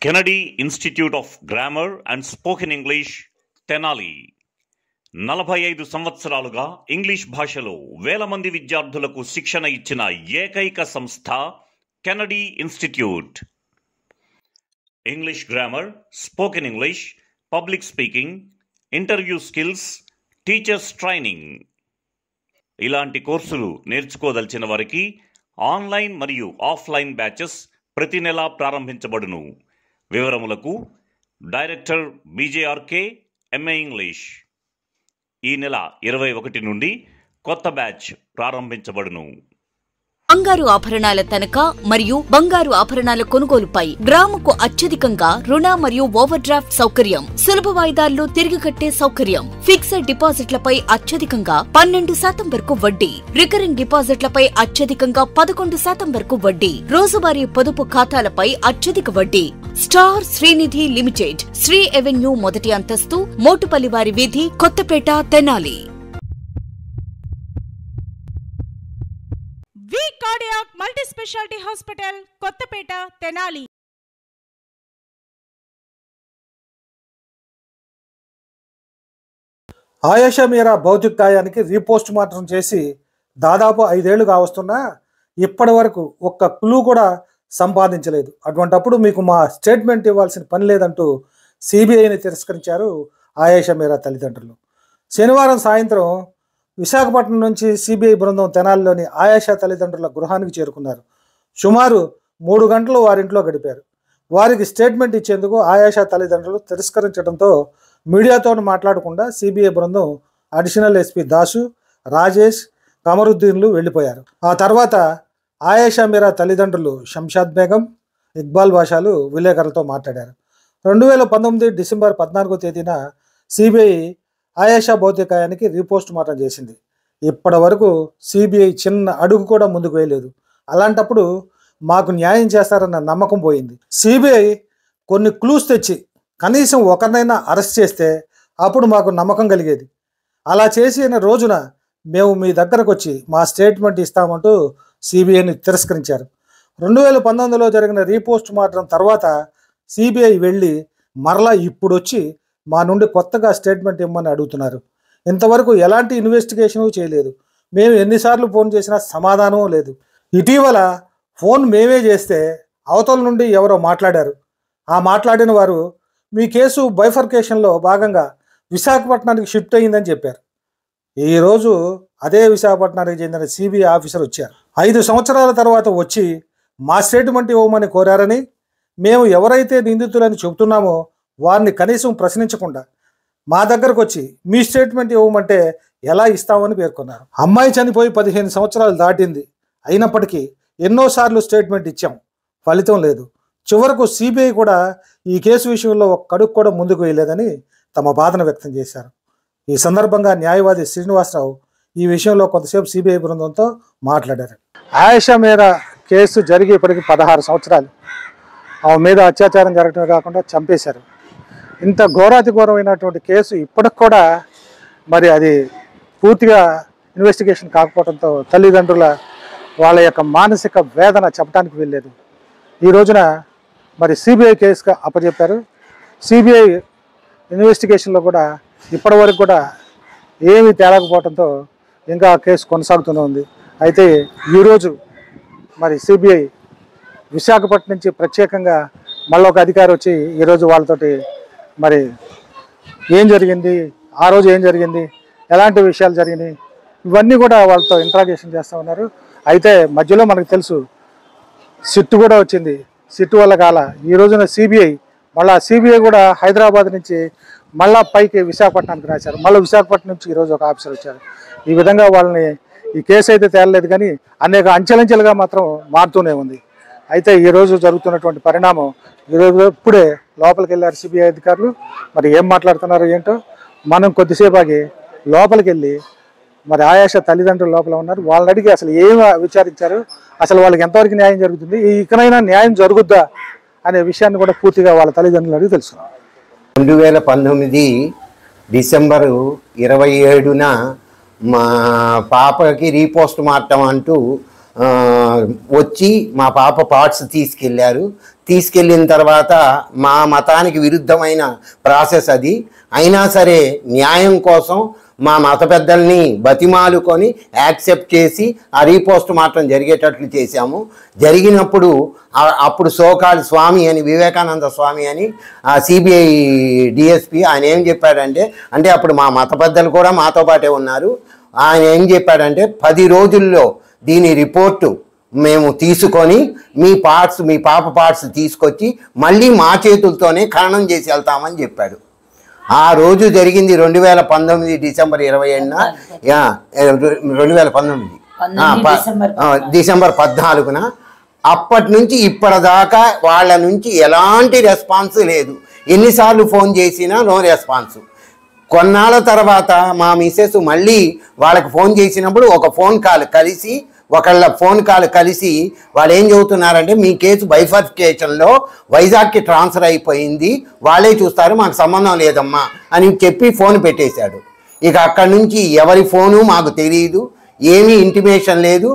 Kennedy institute of grammar and spoken English Tenali నలభై ఐదు సంవత్సరాలుగా ఇంగ్లీష్ భాషలో వేల మంది విద్యార్థులకు శిక్షణ ఇచ్చిన ఏకైక సంస్థ Kennedy institute English grammar spoken English public speaking interview skills teachers training ఇలాంటి కోర్సులు నేర్చుకోదలిచిన వారికి ఆన్లైన్ మరియు ఆఫ్లైన్ బ్యాచెస్ ప్రతి నెల ప్రారంభించబడును వివరములకు డైరెక్టర్ బీజేఆర్కే ఎంఏ ఇంగ్లీష్ ఈ నెల ఇరవై ఒకటి నుండి కొత్త బ్యాచ్ ప్రారంభించబడును బంగారు ఆభరణాల తనఖా మరియు బంగారు ఆభరణాల కొనుగోలుపై గ్రాముకు అత్యధికంగా రుణ మరియు ఓవర్ డ్రాఫ్ట్ సౌకర్యం సులభ వాయిదాల్లో తిరిగి కట్టే సౌకర్యం ఫిక్స్డ్ డిపాజిట్లపై అత్యధికంగా పన్నెండు శాతం వరకు వడ్డీ రికరింగ్ డిపాజిట్లపై అత్యధికంగా పదకొండు శాతం వరకు వడ్డీ రోజువారీ పొదుపు ఖాతాలపై అత్యధిక వడ్డీ star Srinidhi limited Sri avenue మొదటి అంతస్తు మోటుపల్లివారి వీధి Kothapeta Tenali V cardiac multi speciality hospital Kothapeta Tenali Ayesha Meera భౌతిక కాయానికి రీపోస్ట్ మార్టం చేసి దాదాపు ఐదేళ్లు కావస్తున్నా ఇప్పటి వరకు ఒక్క క్లూ కూడా సంపాదించలేదు అటువంటప్పుడు మీకు మా స్టేట్మెంట్ ఇవ్వాల్సిన పని లేదంటూ సిబిఐని తిరస్కరించారు ఆయేషా మీరా తల్లిదండ్రులు శనివారం సాయంత్రం విశాఖపట్నం నుంచి సిబిఐ బృందం తెనాలిలోని ఆయేషా తల్లిదండ్రుల గృహానికి చేరుకున్నారు సుమారు మూడు గంటలు వారింట్లో గడిపారు వారికి స్టేట్మెంట్ ఇచ్చేందుకు ఆయేషా తల్లిదండ్రులు తిరస్కరించడంతో మీడియాతో మాట్లాడకుండా సిబిఐ బృందం అడిషనల్ ఎస్పీ దాసు రాజేష్ కమరుద్దీన్లు వెళ్ళిపోయారు ఆ తర్వాత ఆయేషా మీరా తల్లిదండ్రులు శంషాద్ బేగం ఇక్బాల్ బాషాలు విలేకరులతో మాట్లాడారు రెండు వేల పంతొమ్మిది డిసెంబర్ పద్నాలుగో తేదీన సిబిఐ ఆయేషా భౌతికాయానికి రీపోస్ట్ మార్టం చేసింది ఇప్పటి వరకు సిబిఐ చిన్న అడుగు కూడా ముందుకు వేయలేదు అలాంటప్పుడు మాకు న్యాయం చేస్తారన్న నమ్మకం పోయింది సిబిఐ కొన్ని క్లూస్ తెచ్చి కనీసం ఒకరినైనా అరెస్ట్ చేస్తే అప్పుడు మాకు నమ్మకం కలిగేది అలా చేసిన రోజున మేము మీ దగ్గరకు వచ్చి మా స్టేట్మెంట్ ఇస్తామంటూ సిబిఐని తిరస్కరించారు రెండు వేల పంతొమ్మిదిలో జరిగిన రీపోస్ట్ మార్టం తర్వాత సిబిఐ వెళ్ళి మరలా ఇప్పుడు వచ్చి మా నుండి కొత్తగా స్టేట్మెంట్ ఇవ్వమని అడుగుతున్నారు ఇంతవరకు ఎలాంటి ఇన్వెస్టిగేషన్ చేయలేదు మేము ఎన్నిసార్లు ఫోన్ చేసినా సమాధానం లేదు ఇటీవల ఫోన్ మేమే చేస్తే అవతల నుండి ఎవరో మాట్లాడారు ఆ మాట్లాడిన వారు మీ కేసు బైఫర్కేషన్లో భాగంగా విశాఖపట్నానికి షిఫ్ట్ అయ్యిందని చెప్పారు ఈరోజు అదే విశాఖపట్నానికి చెందిన సిబిఐ ఆఫీసర్ వచ్చారు ఐదు సంవత్సరాల తర్వాత వచ్చి మా స్టేట్మెంట్ ఇవ్వమని కోరారని మేము ఎవరైతే నిందితులని చెబుతున్నామో వారిని కనీసం ప్రశ్నించకుండా మా దగ్గరకు వచ్చి మీ స్టేట్మెంట్ ఇవ్వమంటే ఎలా ఇస్తామని పేర్కొన్నారు అమ్మాయి చనిపోయి పదిహేను సంవత్సరాలు దాటింది అయినప్పటికీ ఎన్నోసార్లు స్టేట్మెంట్ ఇచ్చాం ఫలితం లేదు చివరకు సిబిఐ కూడా ఈ కేసు విషయంలో ఒక్క అడుగు కూడా ముందుకు వేయలేదని తమ బాధను వ్యక్తం చేశారు ఈ సందర్భంగా న్యాయవాది శ్రీనివాసరావు ఈ విషయంలో కొంతసేపు సిబిఐ బృందంతో మాట్లాడారు ఆయేషా మీద కేసు జరిగి ఇప్పటికి పదహారు సంవత్సరాలు ఆమె మీద అత్యాచారం జరగడమే కాకుండా చంపేశారు ఇంత ఘోరాతి ఘోరమైనటువంటి కేసు ఇప్పటికి కూడా మరి అది పూర్తిగా ఇన్వెస్టిగేషన్ కాకపోవడంతో తల్లిదండ్రుల వాళ్ళ యొక్క మానసిక వేదన చెప్పడానికి వెళ్ళలేదు ఈ రోజున మరి సిబిఐ కేసుగా అప్పచెప్పారు సిబిఐ ఇన్వెస్టిగేషన్లో కూడా ఇప్పటివరకు కూడా ఏమీ తేలకపోవడంతో ఇంకా ఆ కేసు కొనసాగుతూనే ఉంది అయితే ఈరోజు మరి సిబిఐ విశాఖపట్నం నుంచి ప్రత్యేకంగా మళ్ళీ ఒక అధికారి వచ్చి ఈరోజు వాళ్ళతోటి మరి ఏం జరిగింది ఆ రోజు ఏం జరిగింది ఎలాంటి విషయాలు జరిగినాయి ఇవన్నీ కూడా వాళ్ళతో ఇంట్రాగేషన్ చేస్తూ ఉన్నారు అయితే మధ్యలో మనకు తెలుసు సిట్టు కూడా వచ్చింది సిట్టు వల్ల కాల ఈ రోజున సిబిఐ మళ్ళా సిబిఐ కూడా హైదరాబాద్ నుంచి మళ్ళా పైకి విశాఖపట్నానికి రాశారు మళ్ళీ విశాఖపట్నం నుంచి ఈరోజు ఒక ఆఫీసర్ వచ్చారు ఈ విధంగా వాళ్ళని ఈ కేసు అయితే తేలలేదు కానీ అనేక అంచెలంచెలుగా మాత్రం మారుతూనే ఉంది అయితే ఈ రోజు జరుగుతున్నటువంటి పరిణామం ఈరోజు ఇప్పుడే లోపలికి వెళ్ళారు సిబిఐ అధికారులు మరి ఏం మాట్లాడుతున్నారో ఏంటో మనం కొద్దిసేపు ఆగి లోపలికి వెళ్ళి మరి ఆయాష తల్లిదండ్రులు లోపల ఉన్నారు వాళ్ళని అడిగి అసలు ఏం విచారించారు అసలు వాళ్ళకి ఎంతవరకు న్యాయం జరుగుతుంది ఈ ఇకనైనా న్యాయం జరుగుద్దా అనే విషయాన్ని కూడా పూర్తిగా వాళ్ళ తల్లిదండ్రులు అడిగి తెలుసుకున్నాం రెండు వేల పంతొమ్మిది డిసెంబరు ఇరవై ఏడున మా పాపకి రీపోస్ట్ మార్టం అంటూ ఆ, వచ్చి మా పాప పార్ట్స్ తీసుకెళ్ళారు తీసుకెళ్ళిన తర్వాత మా మతానికి విరుద్ధమైన ప్రాసెస్ అది అయినా సరే న్యాయం కోసం మా మత పెద్దల్ని బతిమాలుకొని యాక్సెప్ట్ చేసి ఆ రీపోస్ట్ మాత్రం జరిగేటట్లు చేశాము జరిగినప్పుడు ఆ- అప్పుడు సోకాల్ స్వామి అని వివేకానంద స్వామి అని ఆ సిబిఐ డిఎస్పి ఆయన ఏం చెప్పాడంటే అంటే అప్పుడు మా మత పెద్దలు కూడా మాతో పాటే ఉన్నారు ఆయన ఏం చెప్పాడంటే పది రోజుల్లో దీని రిపోర్టు మేము తీసుకొని మీ పార్ట్స్ మీ పాప పార్ట్స్ తీసుకొచ్చి మళ్ళీ మా చేతులతోనే ఖననం చేసి వెళ్తామని చెప్పాడు ఆ రోజు జరిగింది రెండు వేల పంతొమ్మిది డిసెంబర్ ఇరవై ఏడున యా, రెండు వేల పంతొమ్మిది ఆ, ప- డిసెంబర్ ఆ, డిసెంబర్ పద్నాలుగున అప్పటి నుంచి ఇప్పటిదాకా వాళ్ళ నుంచి ఎలాంటి రెస్పాన్స్ లేదు ఎన్నిసార్లు ఫోన్ చేసినా నో రెస్పాన్స్ కొన్నాళ్ళ తర్వాత మా మిస్సెస్ మళ్ళీ వాళ్ళకి ఫోన్ చేసినప్పుడు ఒక ఫోన్ కాల్ కలిసి ఒకళ్ళ ఫోన్ కాల్ కలిసి వాళ్ళు ఏం చెబుతున్నారంటే మీ కేసు బైఫర్ఫికేషన్లో వైజాగ్కి ట్రాన్స్ఫర్ అయిపోయింది వాళ్ళే చూస్తారు మాకు సంబంధం లేదమ్మా అని చెప్పి ఫోన్ పెట్టేశాడు ఇక అక్కడి నుంచి ఎవరి ఫోను మాకు తెలియదు ఏమీ ఇంటిమేషన్ లేదు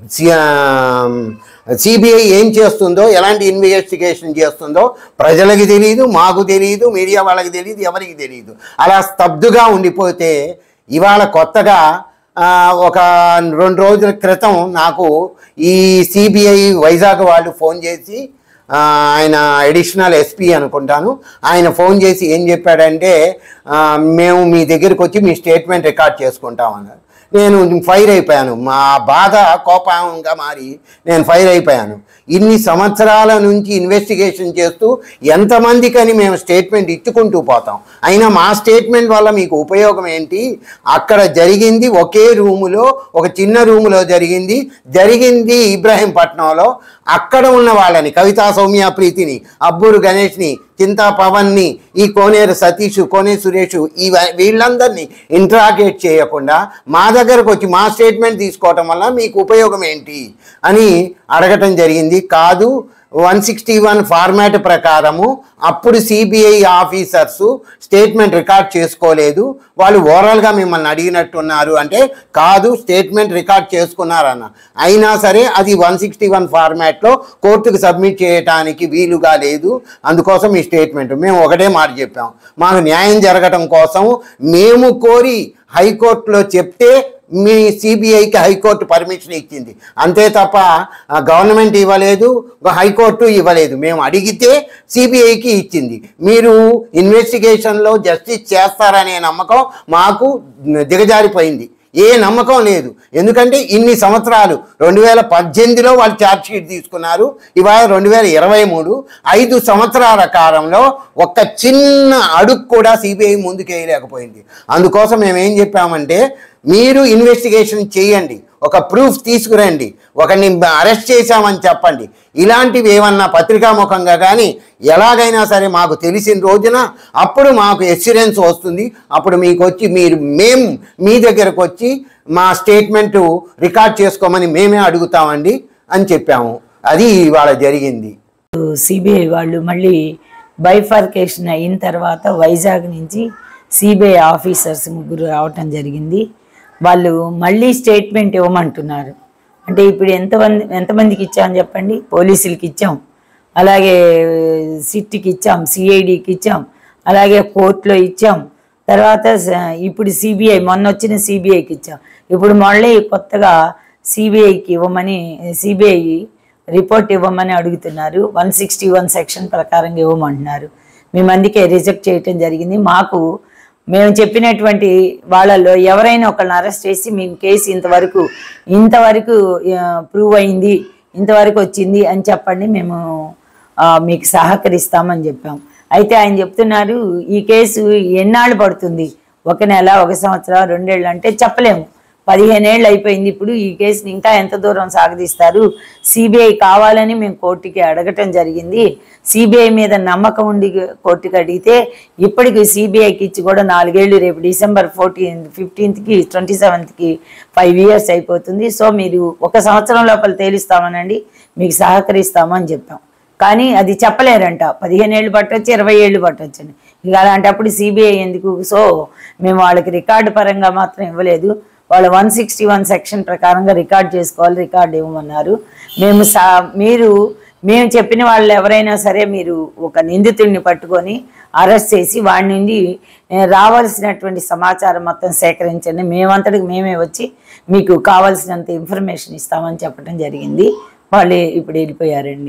సిబిఐ ఏం చేస్తుందో ఎలాంటి ఇన్వెస్టిగేషన్ చేస్తుందో ప్రజలకి తెలియదు మాకు తెలియదు మీడియా వాళ్ళకి తెలియదు ఎవరికి తెలియదు అలా స్తబ్దుగా ఉండిపోతే ఇవాళ కొత్తగా ఆ, ఒక రెండు రోజుల క్రితం నాకు ఈ సిబిఐ వైజాగ్ వాళ్ళు ఫోన్ చేసి ఆ, ఆయన అడిషనల్ ఎస్పీ అనుకుంటాను ఆయన ఫోన్ చేసి ఏం చెప్పాడంటే ఆ, మేము మీ దగ్గరికి వచ్చి మీ స్టేట్మెంట్ రికార్డ్ చేసుకుంటామన్నారు నేను ఫైర్ అయిపోయాను మా బాధ కోపంగా మారి నేను ఫైర్ అయిపోయాను ఇన్ని సంవత్సరాల నుంచి ఇన్వెస్టిగేషన్ చేస్తూ ఎంతమందికని మేము స్టేట్మెంట్ ఇచ్చుకుంటూ పోతాం అయినా మా స్టేట్మెంట్ వల్ల మీకు ఉపయోగం ఏంటి అక్కడ జరిగింది ఒకే రూములో ఒక చిన్న రూములో జరిగింది జరిగింది ఇబ్రాహీంపట్నంలో అక్కడ ఉన్న వాళ్ళని కవితా సౌమ్య ప్రీతిని అబ్బూరు గణేష్ని చింతా పవన్ని ఈ కోనేరు సతీష్ కోనే సురేష్ ఈ వీళ్ళందరినీ ఇంట్రాగేట్ చేయకుండా మా దగ్గరకు వచ్చి మా స్టేట్మెంట్ తీసుకోవటం వల్ల మీకు ఉపయోగం ఏంటి అని అడగటం జరిగింది కాదు వన్ సిక్స్టీ వన్ ఫార్మాట్ ప్రకారము అప్పుడు సిబిఐ ఆఫీసర్స్ స్టేట్మెంట్ రికార్డ్ చేసుకోలేదు వాళ్ళు ఓవరాల్గా మిమ్మల్ని అడిగినట్టున్నారు అంటే కాదు స్టేట్మెంట్ రికార్డ్ చేసుకున్నారన్న అయినా సరే అది వన్ సిక్స్టీ వన్ ఫార్మాట్లో కోర్టుకు సబ్మిట్ చేయడానికి వీలుగా లేదు అందుకోసం ఈ స్టేట్మెంట్ మేము ఒకటే మాట చెప్పాం మాకు న్యాయం జరగటం కోసం మేము కోరి హైకోర్టులో చెప్తే మీ సిబిఐకి హైకోర్టు పర్మిషన్ ఇచ్చింది అంతే తప్ప ఆ, గవర్నమెంట్ ఇవ్వలేదు హైకోర్టు ఇవ్వలేదు మేము అడిగితే సిబిఐకి ఇచ్చింది మీరు ఇన్వెస్టిగేషన్లో జస్టిస్ చేస్తారనే నమ్మకం మాకు దిగజారిపోయింది ఏ నమ్మకం లేదు ఎందుకంటే ఇన్ని సంవత్సరాలు రెండు వేల పద్దెనిమిదిలో వాళ్ళు ఛార్జ్ షీట్ తీసుకున్నారు ఇవాళ రెండు వేల ఇరవై మూడు ఐదు సంవత్సరాల కాలంలో ఒక్క చిన్న అడుగు కూడా సిబిఐ ముందుకు వేయలేకపోయింది అందుకోసం మేము ఏం చెప్పామంటే మీరు ఇన్వెస్టిగేషన్ చేయండి ఒక ప్రూఫ్ తీసుకురండి ఒకరిని అరెస్ట్ చేశామని చెప్పండి ఇలాంటివి ఏమన్నా పత్రికాముఖంగా కానీ ఎలాగైనా సరే మాకు తెలిసిన రోజున అప్పుడు మాకు ఎక్స్పీరియన్స్ వస్తుంది అప్పుడు మీకు వచ్చి మీరు మేము మీ దగ్గరకు వచ్చి మా స్టేట్మెంటు రికార్డ్ చేసుకోమని మేమే అడుగుతామండి అని చెప్పాము అది ఇవాళ జరిగింది సిబిఐ వాళ్ళు మళ్ళీ బైఫర్కేషన్ అయిన తర్వాత వైజాగ్ నుంచి సిబిఐ ఆఫీసర్స్ ముగ్గురు రావటం జరిగింది వాళ్ళు మళ్ళీ స్టేట్మెంట్ ఇవ్వమంటున్నారు అంటే ఇప్పుడు ఎంతమంది ఎంతమందికి ఇచ్చాం చెప్పండి పోలీసులకి ఇచ్చాం అలాగే సిట్కి ఇచ్చాం సిఐడికి ఇచ్చాం అలాగే కోర్టులో ఇచ్చాం తర్వాత స- ఇప్పుడు సిబిఐ మొన్న వచ్చిన సిబిఐకి ఇచ్చాం ఇప్పుడు మళ్ళీ కొత్తగా సిబిఐకి ఇవ్వమని సిబిఐ రిపోర్ట్ ఇవ్వమని అడుగుతున్నారు వన్ సిక్స్టీ వన్ సెక్షన్ ప్రకారంగా ఇవ్వమంటున్నారు మేము అందుకే రిజెక్ట్ చేయటం జరిగింది మాకు మేము చెప్పినటువంటి వాళ్ళల్లో ఎవరైనా ఒకళ్ళని అరెస్ట్ చేసి మేము కేసు ఇంతవరకు ఇంతవరకు ప్రూవ్ అయింది ఇంతవరకు వచ్చింది అని చెప్పండి మేము ఆ, మీకు సహకరిస్తామని చెప్పాం అయితే ఆయన చెప్తున్నారు ఈ కేసు ఎన్నాళ్ళు పడుతుంది ఒక నెల ఒక సంవత్సరం రెండేళ్ళు అంటే చెప్పలేము పదిహేనేళ్ళు అయిపోయింది ఇప్పుడు ఈ కేసుని ఇంకా ఎంత దూరం సాగదీస్తారు సిబిఐ కావాలని మేము కోర్టుకి అడగటం జరిగింది సిబిఐ మీద నమ్మకం ఉండి కోర్టుకి అడిగితే ఇప్పటికి సిబిఐకి ఇచ్చి కూడా నాలుగేళ్ళు రేపు డిసెంబర్ ఫోర్టీన్ ఫిఫ్టీన్త్కి ట్వంటీ సెవెంత్కి ఫైవ్ ఇయర్స్ అయిపోతుంది సో మీరు ఒక సంవత్సరం లోపల తేలుస్తామనండి మీకు సహకరిస్తామని చెప్పాం కానీ అది చెప్పలేరంట పదిహేను ఏళ్ళు పట్టొచ్చు ఇరవై ఏళ్ళు పట్టొచ్చు అని ఇక అలాంటప్పుడు సిబిఐ ఎందుకు సో మేము వాళ్ళకి రికార్డు పరంగా మాత్రం ఇవ్వలేదు వాళ్ళ వన్ సిక్స్టీ వన్ సెక్షన్ ప్రకారంగా రికార్డ్ చేసుకోవాలి రికార్డ్ ఇవ్వమన్నారు మేము సా మీరు మేము చెప్పిన వాళ్ళు ఎవరైనా సరే మీరు ఒక నిందితుడిని పట్టుకొని అరెస్ట్ చేసి వాడి నుండి ఏ, రావాల్సినటువంటి సమాచారం మొత్తం సేకరించండి మేమంతటికి మేమే వచ్చి మీకు కావాల్సినంత ఇన్ఫర్మేషన్ ఇస్తామని చెప్పడం జరిగింది వాళ్ళు ఇప్పుడు వెళ్ళిపోయారండి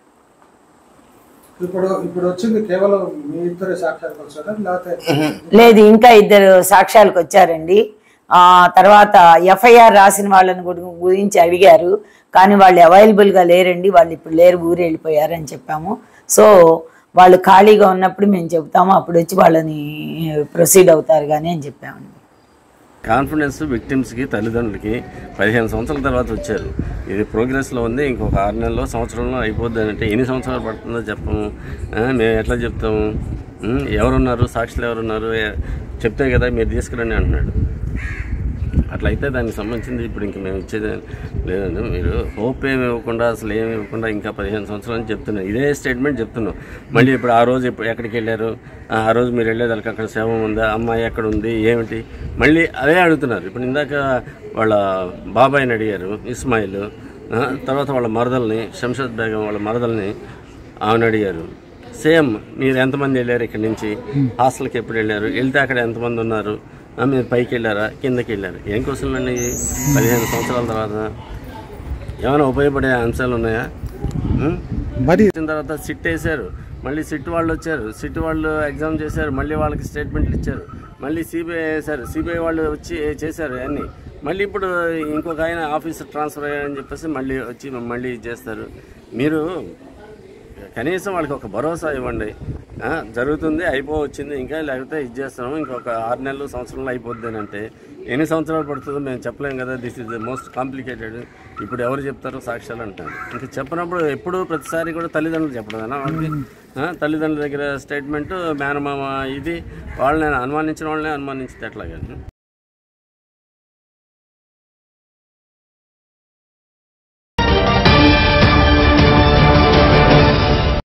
ఇప్పుడు ఇప్పుడు వచ్చింది కేవలం మీ ఇద్దరు సాక్ష్యాలకు వచ్చారా లేకపోతే లేదు ఇంకా ఇద్దరు సాక్ష్యాలకు వచ్చారండి ఆ తర్వాత ఎఫ్ఐఆర్ రాసిన వాళ్ళని గుడి- గురించి అడిగారు కానీ వాళ్ళు అవైలబుల్గా లేరండి వాళ్ళు ఇప్పుడు లేరు ఊరు వెళ్ళిపోయారు అని చెప్పాము సో వాళ్ళు ఖాళీగా ఉన్నప్పుడు మేము చెప్తాము అప్పుడు వచ్చి వాళ్ళని ప్రొసీడ్ అవుతారు కానీ అని చెప్పామండి కాన్ఫిడెన్స్ విక్టిమ్స్కి తల్లిదండ్రులకి పదిహేను సంవత్సరాల తర్వాత వచ్చారు ఇది ప్రోగ్రెస్లో ఉంది ఇంకొక ఆరు నెలల్లో సంవత్సరంలో అయిపోద్ది అంటే ఎన్ని సంవత్సరాలు పడుతుందో చెప్పము ఆ, మేము ఎట్లా చెప్తాము ఉం, ఎవరున్నారు సాక్షులు ఎవరున్నారు ఏ- చెప్తే కదా మీరు తీసుకురండి అంటున్నాడు అట్లయితే దానికి సంబంధించింది ఇప్పుడు ఇంక మేము ఇచ్చేది లేదండి మీరు హోప్ ఏమి ఇవ్వకుండా అసలు ఏమి ఇవ్వకుండా ఇంకా పదిహేను సంవత్సరాలు అని చెప్తున్నాం ఇదే స్టేట్మెంట్ చెప్తున్నాం మళ్ళీ ఇప్పుడు ఆ రోజు ఇప్పుడు ఎక్కడికి వెళ్ళారు ఆ ఆ రోజు మీరు వెళ్ళేదానికి అక్కడ శవం ఉందా అమ్మాయి ఎక్కడ ఉంది ఏమిటి మళ్ళీ అదే అడుగుతున్నారు ఇప్పుడు ఇందాక వాళ్ళ బాబాయ్ని అడిగారు ఇస్మాయిల్ ఆ, తర్వాత వాళ్ళ మరదల్ని శంషద్ బేగం వాళ్ళ మరదల్ని ఆమెను అడిగారు సేమ్ మీరు ఎంతమంది వెళ్ళారు ఇక్కడి నుంచి హాస్టల్కి ఎప్పుడు వెళ్ళారు వెళ్తే అక్కడ ఎంతమంది ఉన్నారు ఆ, మీరు పైకి వెళ్ళారా కిందకి వెళ్ళారు ఏం క్వశ్చన్లు అండి ఇవి? పదిహేను సంవత్సరాల తర్వాత ఏమైనా ఉపయోగపడే అంశాలు ఉన్నాయా ఉం? మరి వచ్చిన తర్వాత సిట్ వేశారు మళ్ళీ సిట్ వాళ్ళు వచ్చారు సిట్ వాళ్ళు ఎగ్జామ్ చేశారు మళ్ళీ వాళ్ళకి స్టేట్మెంట్లు ఇచ్చారు మళ్ళీ సిబిఐ వేశారు సిబిఐ వాళ్ళు వచ్చి చేశారు అన్నీ మళ్ళీ ఇప్పుడు ఇంకొక ఆయన ఆఫీసర్ ట్రాన్స్ఫర్ అయ్యారని చెప్పేసి మళ్ళీ వచ్చి మళ్ళీ చేస్తారు మీరు కనీసం వాళ్ళకి ఒక భరోసా ఇవ్వండి ఆ, జరుగుతుంది అయిపోవచ్చింది ఇంకా లేకపోతే ఇది చేస్తున్నాము ఇంకొక ఆరు నెలలు సంవత్సరంలో అయిపోద్ది అని అంటే ఎన్ని సంవత్సరాలు పడుతుందో మేము చెప్పలేం కదా this is the most complicated ఇప్పుడు ఎవరు చెప్తారో సాక్ష్యాలు అంటారు ఇంకా చెప్పినప్పుడు ఎప్పుడు ప్రతిసారి కూడా తల్లిదండ్రులు చెప్పడమేనా వాళ్ళకి ఆ, తల్లిదండ్రుల దగ్గర స్టేట్మెంట్ మేనమామ ఇది వాళ్ళని అనుమానించిన వాళ్ళని అనుమానించితే ఎట్లాగా